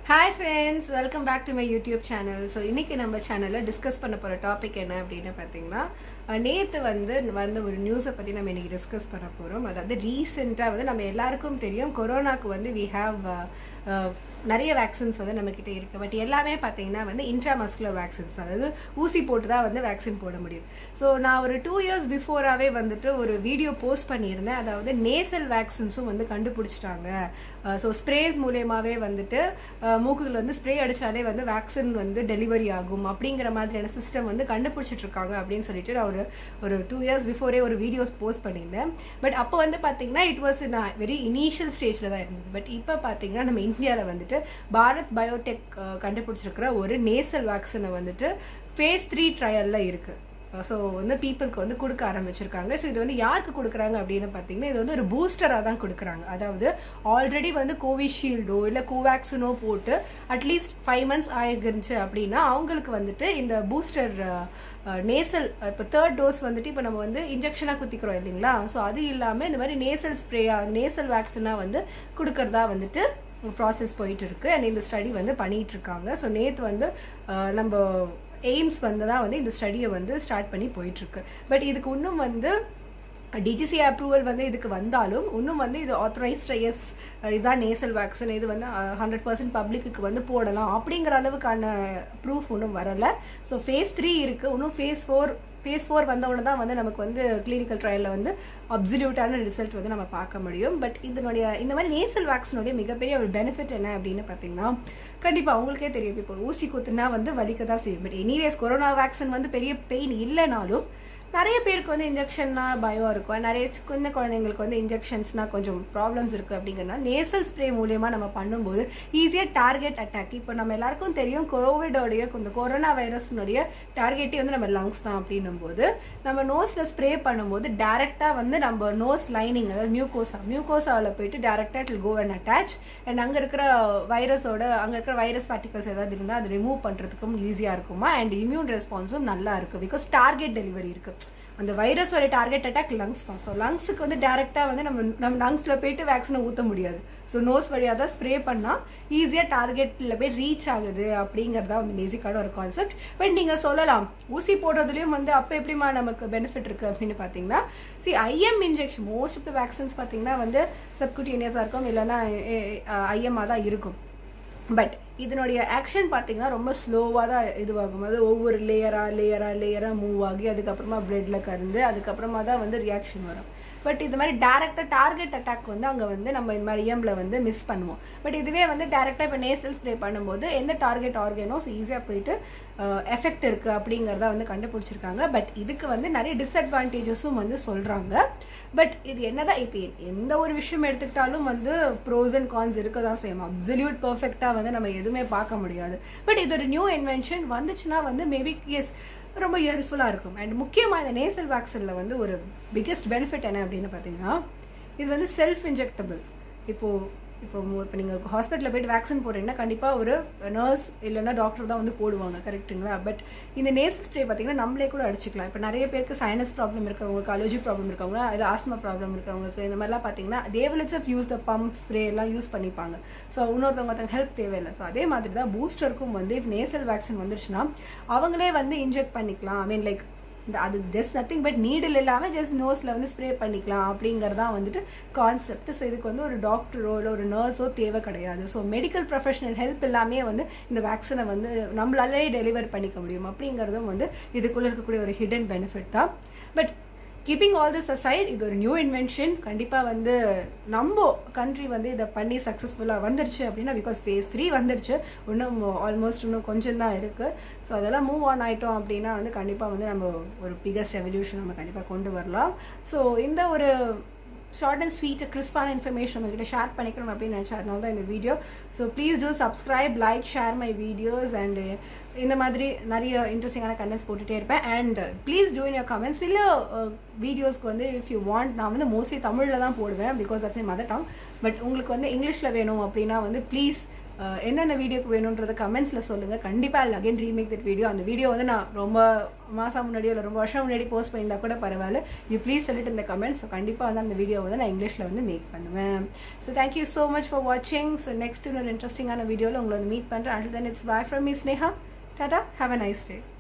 hi friends welcome back to my YouTube channel so இன்னைக்கு நம்ம சேனலில் டிஸ்கஸ் பண்ண போகிற டாபிக் என்ன அப்படின்னு பார்த்தீங்கன்னா நேற்று வந்து வந்த ஒரு நியூஸை பற்றி நம்ம இன்னைக்கு டிஸ்கஸ் பண்ண போகிறோம் அதாவது ரீசெண்டாக வந்து நம்ம எல்லாருக்கும் தெரியும் கொரோனாக்கு வந்து வி ஹாவ் நிறைய வேக்சின்ஸ் வந்து நம்மக்கிட்ட இருக்குது பட் எல்லாமே பார்த்தீங்கன்னா வந்து இன்ட்ராமஸ்குலர் வேக்சின்ஸ் அதாவது ஊசி போட்டு தான் வந்து வேக்சின் போட முடியும் ஸோ நான் ஒரு டூ இயர்ஸ் பிஃபோராகவே வந்துட்டு ஒரு வீடியோ போஸ்ட் பண்ணியிருந்தேன் அதாவது நேசல் வேக்சின்ஸும் வந்து கண்டுபிடிச்சிட்டாங்க ஸோ ஸ்ப்ரேஸ் மூலியமாகவே வந்துட்டு மூக்குகள் வந்து ஸ்ப்ரே அடித்தாலே வந்து வேக்சின் வந்து டெலிவரி ஆகும் அப்படிங்கிற மாதிரியான சிஸ்டம் வந்து கண்டுபிடிச்சிட்டு இருக்காங்க அப்படின்னு சொல்லிட்டு நான் ஒரு ஒரு டூ இயர்ஸ் பிஃபோரே ஒரு வீடியோஸ் போஸ்ட் பண்ணியிருந்தேன் பட் அப்போ வந்து பார்த்தீங்கன்னா இட் வாஸ் நான் வெரி இனிஷியல் ஸ்டேஜில் தான் இருந்தது பட் இப்போ பார்த்தீங்கன்னா நம்ம இந்தியாவில் வந்துட்டு பாரத் பயோடெக் கண்டுபிடிச்சிருக்கிற ஒரு நேசல் வேக்சினை வந்துட்டு ஃபேஸ் த்ரீ ட்ரையலில் இருக்குது ஸோ வந்து பீப்புளுக்கு வந்து கொடுக்க ஆரம்பிச்சிருக்காங்க ஸோ இது வந்து யாருக்கு கொடுக்குறாங்க அப்படின்னு பார்த்தீங்கன்னா இது வந்து ஒரு பூஸ்டராக தான் கொடுக்குறாங்க அதாவது ஆல்ரெடி வந்து கோவிஷீல்டோ இல்லை கோவேக்சினோ போட்டு அட்லீஸ்ட் ஃபைவ் மந்த்ஸ் ஆகிருந்துச்சு அப்படின்னா அவங்களுக்கு வந்துட்டு இந்த பூஸ்டர் நேசல் இப்போ தேர்ட் டோஸ் வந்துட்டு இப்போ நம்ம வந்து இன்ஜெக்ஷனாக குத்திக்கிறோம் இல்லைங்களா ஸோ அது இல்லாமல் இந்த மாதிரி நேசல் ஸ்ப்ரேயா நேசல் வேக்சினாக வந்து கொடுக்கறதா வந்துட்டு ப்ராசஸ் போயிட்டு இருக்கு அண்ட் இந்த ஸ்டடி வந்து பண்ணிட்டு இருக்காங்க ஸோ நேற்று வந்து நம்ம எய்ம்ஸ் வந்து தான் வந்து இந்த ஸ்டடியை வந்து ஸ்டார்ட் பண்ணி போயிட்டு இருக்கு பட் இதுக்கு இன்னும் வந்து டிஜிசி அப்ரூவல் வந்து இதுக்கு வந்தாலும் இன்னும் வந்து இது ஆத்தரைஸ்ட் எஸ் இதுதான் நேசல் வேக்சின் இது வந்து ஹண்ட்ரட் பர்சன்ட் பப்ளிக்கு வந்து போடலாம் அப்படிங்கிற அளவுக்கான ப்ரூஃப் இன்னும் வரலை ஸோ ஃபேஸ் த்ரீ இருக்குது இன்னும் ஃபேஸ் ஃபோர் ஃபேஸ் ஃபோர் வந்தவுடனே தான் வந்து நமக்கு வந்து கிளினிக்கல் ட்ரையலில் வந்து அப்சல்யூட்டான ரிசல்ட் வந்து நம்ம பார்க்க முடியும் பட் இதனுடைய இந்த மாதிரி நேசல் வேக்சினுடைய மிகப்பெரிய ஒரு பெனிஃபிட் என்ன அப்படின்னு பார்த்தீங்கன்னா கண்டிப்பாக அவங்களுக்கே தெரியும் இப்போ ஊசி குத்துனா வந்து வலிக்க தான் செய்யும் பட் எனிவேஸ் கொரோனா வேக்சின் வந்து பெரிய பெயின் இல்லைனாலும் நிறைய பேருக்கு வந்து இன்ஜெக்ஷன்னா பயம் இருக்கும் நிறைய சின்ன குழந்தைங்களுக்கு வந்து இன்ஜெக்ஷன்ஸ்னா கொஞ்சம் ப்ராப்ளம்ஸ் இருக்குது அப்படிங்கிறனா நேசல் ஸ்ப்ரே மூலியமாக நம்ம பண்ணும்போது ஈஸியாக டார்கெட் அட்டாக் இப்போ நம்ம எல்லாருக்கும் தெரியும் கோவிடோடைய இந்த கொரோனா வைரஸ்னுடைய டார்கெட்டே வந்து நம்ம லங்ஸ் தான் அப்படின்னும் போது நம்ம நோஸில் ஸ்ப்ரே பண்ணும்போது டேரெக்டாக வந்து நம்ம நோஸ் லைனிங் அதாவது மியூகோசா மியூகோசாவில் போயிட்டு டேரெக்டாக it go and attach and அங்கே இருக்கிற வைரஸோட அங்கே இருக்கிற வைரஸ் பார்ட்டிகல்ஸ் ஏதாவது இருந்தால் அது ரிமூவ் பண்ணுறதுக்கும் ஈஸியாக இருக்குமா அண்ட் இம்யூன் ரெஸ்பான்ஸும் நல்லா இருக்குது பிகாஸ் டார்கெட் டெலிவரி இருக்குது அந்த வைரஸோட டார்கெட் அட்டாக் லங்ஸ் தான் ஸோ லங்ஸுக்கு வந்து டேரெக்டாக வந்து நம்ம நம்ம லங்ஸில் போயிட்டு வேக்சினை ஊற்ற முடியாது ஸோ நோஸ் வழியாக தான் ஸ்ப்ரே பண்ணால் ஈஸியாக டார்கெட்டில் போய் ரீச் ஆகுது அப்படிங்கிறதா வந்து பேசிக்கான ஒரு கான்செப்ட் பட் நீங்கள் சொல்லலாம் ஊசி போடுறதுலையும் வந்து அப்போ எப்படிமா நமக்கு பெனிஃபிட் இருக்குது அப்படின்னு பார்த்தீங்கன்னா see IM injection most of the vaccines பார்த்தீங்கன்னா வந்து சப்குட்டீனியஸாக இருக்கும் இல்லைன்னா ஐஎம்மாக தான் இருக்கும் பட் இதனுடைய ஆக்ஷன் பார்த்தீங்கன்னா ரொம்ப ஸ்லோவாக தான் இதுவாகும் அது ஒவ்வொரு லேயராக லேயராக லேயராக மூவ் ஆகி அதுக்கப்புறமா பிளட்ல கறந்து அதுக்கப்புறமா தான் வந்து ரியாக்ஷன் வரும் பட் இது மாதிரி டேரெக்டாக டார்கெட் அட்டாக் வந்து அங்கே வந்து நம்ம இந்த மாதிரி இஎம்ல வந்து மிஸ் பண்ணுவோம் பட் இதுவே வந்து டேரெக்டாக இப்போ நேசல் ஸ்ப்ரே பண்ணும்போது எந்த டார்கெட் ஆர்கனோஸ் ஈஸியாக போயிட்டு எஃபெக்ட் இருக்குது அப்படிங்கிறத வந்து கண்டுபிடிச்சிருக்காங்க பட் இதுக்கு வந்து நிறைய டிஸ்அட்வான்டேஜஸும் வந்து சொல்கிறாங்க பட் இது என்னதான் இப்போ எந்த ஒரு விஷயம் எடுத்துக்கிட்டாலும் வந்து ப்ரோஸ் அண்ட் கான்ஸ் இருக்க தான் செய்யும் அப்சல்யூட் பர்ஃபெக்டாக வந்து நம்ம எதுவுமே பார்க்க முடியாது பட் இது ஒரு நியூ இன்வென்ஷன் வந்துச்சுன்னா வந்து மேபி எஸ் ரொம்ப யூஸ்ஃபுல்லாக இருக்கும் அண்ட் முக்கியமாக இந்த நேசல் வேக்சினில் வந்து ஒரு பிக்கெஸ்ட் பெனிஃபிட் என்ன அப்படின்னு பார்த்தீங்கன்னா இது வந்து செல்ஃப் இன்ஜெக்டபிள் இப்போது இப்போ இப்போ நீங்கள் ஹாஸ்பிட்டலில் போயிட்டு வேக்சின் போடுறீங்கன்னா கண்டிப்பாக ஒரு நர்ஸ் இல்லைன்னா டாக்டர் தான் வந்து போடுவாங்க கரெக்ட்டுங்களா பட் இந்த நேசல் ஸ்ப்ரே பார்த்தீங்கன்னா நம்மளே கூட அடிச்சுக்கலாம் இப்போ நிறைய பேருக்கு சைனஸ் ப்ராப்ளம் இருக்கிறவங்களுக்கு அலர்ஜி ப்ராப்ளம் இருக்கிறவங்க இல்லை ஆஸ்மா ப்ராப்ளம் இருக்கிறவங்களுக்கு இந்த மாதிரிலாம் பார்த்தீங்கன்னா they will it's use the pump spray எல்லாம் யூஸ் பண்ணிப்பாங்க ஸோ இன்னொருத்தவங்க ஒருத்தவங்க ஹெல்ப் தேவையில்லை ஸோ அதே மாதிரி தான் பூஸ்டருக்கும் வந்து இப்போ நேசல் வேக்சின் வந்துருச்சுன்னா அவங்களே வந்து இன்ஜெக்ட் பண்ணிக்கலாம் ஐ மீன் லைக் இந்த அது ஜஸ்ட் நத்திங் பட் நீடில் இல்லாமல் ஜஸ்ட் நோஸில் வந்து ஸ்ப்ரே பண்ணிக்கலாம் அப்படிங்கிறதான் வந்துட்டு கான்செப்ட் ஸோ இதுக்கு வந்து ஒரு டாக்டரோ இல்லை ஒரு நர்ஸோ தேவை கிடையாது ஸோ மெடிக்கல் ப்ரொஃபஷனல் ஹெல்ப் எல்லாமே வந்து இந்த வேக்சினை வந்து நம்மளாலே டெலிவர் பண்ணிக்க முடியும் அப்படிங்கிறதும் வந்து இதுக்குள்ளே இருக்கக்கூடிய ஒரு ஹிடன் பெனிஃபிட் தான் but keeping all this aside இது ஒரு நியூ இன்வென்ஷன் கண்டிப்பாக வந்து நம்ம கண்ட்ரி வந்து இதை பண்ணி சக்ஸஸ்ஃபுல்லாக வந்துருச்சு அப்படின்னா பிகாஸ் ஃபேஸ் த்ரீ வந்துருச்சு இன்னும் ஆல்மோஸ்ட் இன்னும் கொஞ்சம் தான் இருக்குது ஸோ அதெல்லாம் மூவ் ஆன் ஆகிட்டோம் அப்படின்னா வந்து கண்டிப்பாக வந்து நம்ம ஒரு பிகஸ்ட் ரெவல்யூஷன் நம்ம கண்டிப்பாக கொண்டு வரலாம் ஸோ இந்த ஒரு ஷார்ட் அண்ட் ஸ்வீட் கிறிஸ்பான இன்ஃபர்மேஷன் உங்ககிட்ட ஷேர் பண்ணிக்கணும் அப்படின்னு நினச்சேன் அதனால தான் இந்த video so please do subscribe like share my videos and இந்த மாதிரி நிறைய இன்ட்ரெஸ்டிங்கான கண்டென்ட்ஸ் போட்டுகிட்டே இருப்பேன் and please do in your comments சில வீடியோஸ்க்கு வந்து இஃப் யூ வாண்ட் நான் வந்து மோஸ்ட்லி தமிழில் தான் போடுவேன் because of my mother tongue but உங்களுக்கு வந்து இங்கிலீஷில் வேணும் அப்படின்னா வந்து ப்ளீஸ் அஹ், என்னென்ன வீடியோக்கு வேணுன்றத கமெண்ட்ஸில் சொல்லுங்கள் கண்டிப்பாக அகைன் ரீமேக் தட் வீடியோ அந்த வீடியோ வந்து நான் ரொம்ப மாதம் முன்னாடியோ இல்லை ரொம்ப வருஷம் முன்னாடி போஸ்ட் பண்ணியிருந்தா கூட பரவாயில்ல யூ ப்ளீஸ் சொல்லிட்டு இந்த கமெண்ட் ஸோ கண்டிப்பாக வந்து அந்த வீடியோ வந்து நான் இங்கிலீஷில் வந்து மேக் பண்ணுவேன் so thank you so much for வாட்சிங் ஸோ நெக்ஸ்ட் இன்னொரு இன்ட்ரெஸ்டிங்கான வீடியோவில் உங்களை வந்து மீட் பண்ணுறேன் and then it's bye from me Sneha tata have a nice day